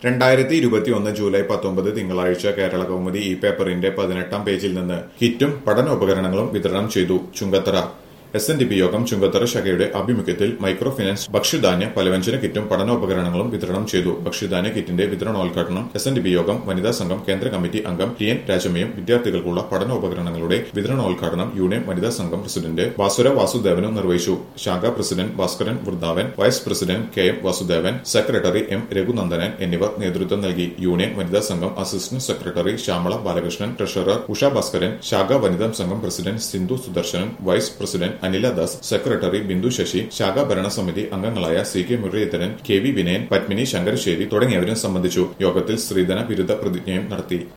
രണ്ടായിരത്തി ഇരുപത്തിയൊന്ന് ജൂലൈ പത്തൊമ്പത് തിങ്കളാഴ്ച കേരള കൗമുദി ഈ പേപ്പറിന്റെ പതിനെട്ടാം പേജിൽ നിന്ന് കിറ്റും പഠനോപകരണങ്ങളും വിതരണം ചെയ്തു Chungathara S N D P യോഗം ചുങ്കത്തറ ശാഖയുടെ ആഭിമുഖ്യത്തിൽ മൈക്രോ ഫിനാൻസ് ഭക്ഷ്യധാന്യ പലവ്യഞ്ജന കിറ്റും പഠനോപകരണങ്ങളും വിതരണം ചെയ്തു ഭക്ഷ്യധാന്യ കിറ്റിന്റെ വിതരണോദ്ഘാടനം എസ് എൻ ഡി പി യോഗം വനിതാ സംഘം കേന്ദ്ര കമ്മിറ്റി അംഗം ടി എൻ രാജമ്മയും വിദ്യാർത്ഥികൾക്കുള്ള പഠനോപകരണങ്ങളുടെ വിതരണോദ്ഘാടനം യൂണിയൻ വനിതാ സംഘം പ്രസിഡന്റ് വാസുര വാസുദേവനും നിർവഹിച്ചു ശാഖാ president Bhaskaran Vrindavan vice president K M Vasudevan secretary M Raghunandanan എന്നിവർ നേതൃത്വം നൽകി യൂണിയൻ വനിതാ സംഘം assistant secretary Shyamala Balakrishnan treasurer Usha Bhaskaran ശാഖാ വനിതാ സംഘം president Sindhu Sudarshanan vice president Anila Das secretary Bindu Sasi ശാഖാ ഭരണസമിതി അംഗങ്ങളായ C K Muraleedharan K V Vinayan Padmini Sankarasseri തുടങ്ങിയവരും സംബന്ധിച്ചു യോഗത്തിൽ സ്ത്രീധന വിരുദ്ധ പ്രതിജ്ഞയും നടത്തി